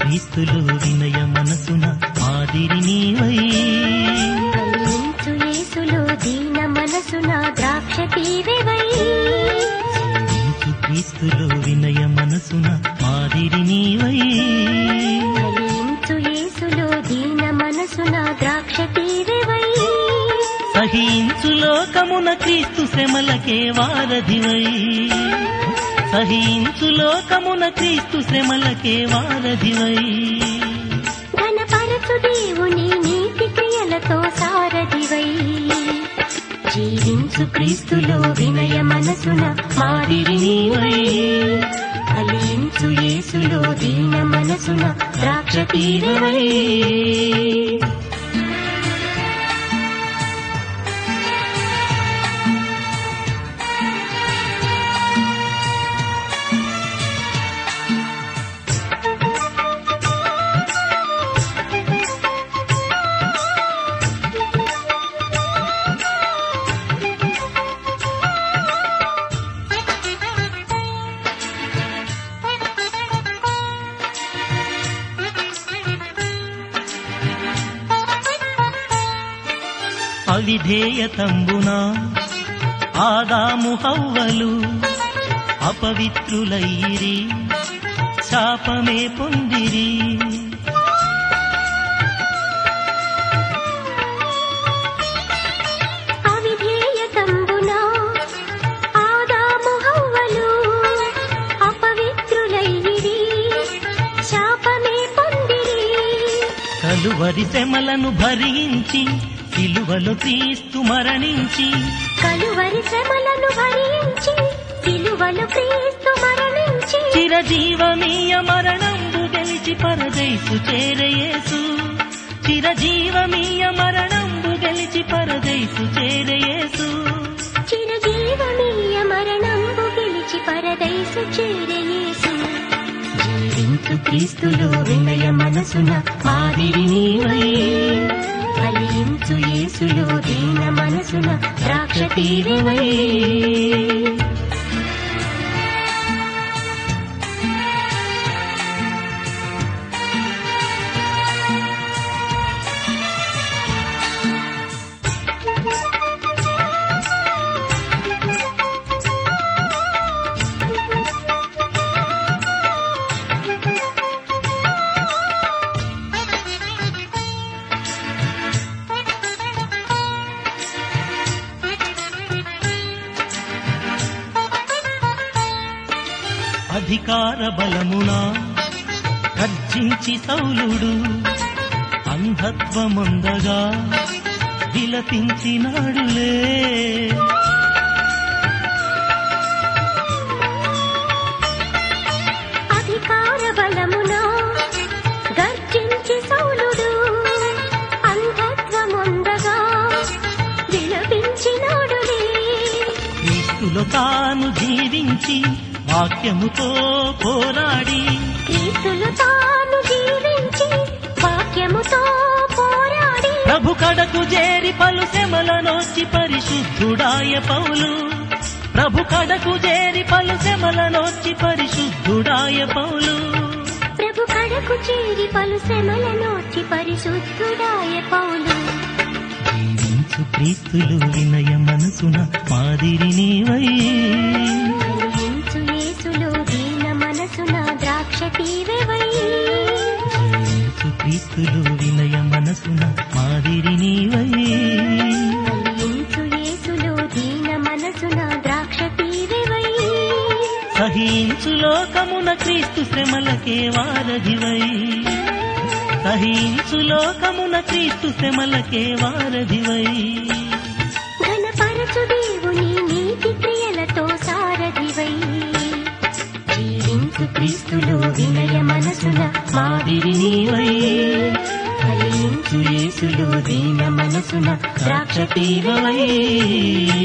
క్రీస్తులు వినయ మనసున మాదిరి నీవై కలిగించు యేసులో దీన మనసున ద్రాక్ష తీవెవై జీవించు క్రీస్తులు వినయ మనసున మాదిరి నీవై కలిగించు యేసులో దీన మనసున ద్రాక్ష తీవెవై సహించు లోకమున క్రీస్తు శ్రమలకే వారధివై సహించు లోకమున క్రీస్తు శ్రమలకే వారధివై ఘనపరచు దేవుని నీతి క్రియలతో సారథివై జీవించు క్రీస్తులో వినయ మనసున మాదిరి నీవై కలిగించు యేసులో దీన మనసున ద్రాక్ష తీరవై అవిధేయతంబున ఆదాము హవ్వలు అపవిత్రులైరి శాపమే పొందిరి అవిధేయతంబున ఆదాము హవ్వలు అపవిత్రులైరి శాపమే పొందిరి కలువరి శ్రమలను భరించి సిలువలో క్రీస్తు మరణించి కలువరి శ్రమలను భరించి సిలువలు క్రీస్తు మరణించి చిరజీవమీయ మరణంబు గెలిచి పరదైసు చేరయేసు చిరజీవమీయ మరణంబు గెలిచి పరదైసు చేరయేసు చిరజీవమీయ మరణంబు గెలిచి పరదైసు చేరయేసు జీవించు క్రీస్తులో వినయ మనసున మాదిరి నీవై ఫలించు యేసులో దీన మనసున ద్రాక్ష తీరువై అధికార బలమున గర్జించి సౌలుడు అంధత్వముందగా విలపించినాడులే అధికార బలమున గర్జించి సౌలుడు అంధత్వముందగా విలపించినాడులే క్రీస్తులో తాను జీవించి వాక్యముతో పోరాడి క్రీస్తులు తాను జీవించి వాక్యముతో పోరాడి ప్రభు కడకు చేరి పలు శ్రమలనొచ్చి పరిశుద్ధుడాయ పౌలు ప్రభు కడకు చేరి పలు శ్రమలనొచ్చి పరిశుద్ధుడాయ పౌలు ప్రభు కడకు చేరి పలు శ్రమల నోచి పరిశుద్ధుడాయ పౌలు జీవించు క్రీస్తులు వినయ మనసున మాదిరి నీవై కలిగించు యేసులో దీన మనసున ద్రాక్ష తీవెవై జీవించు క్రీస్తులు వినయ మనసున మాదిరి నీవై కలిగించు యేసులో దీన మనసున ద్రాక్ష తీవెవై సహించు లోకమున క్రీస్తు శ్రమలకే వారధివై సహించు లోకమున క్రీస్తు శ్రమలకే వారధివై ఘనపరచు దేవుని నీతి క్రియలతో సారథివై జీవించు క్రీస్తులో వినయ మనసున మాదిరి నీవై కలిగించు యేసులో దీన మనసున ద్రాక్ష తీవై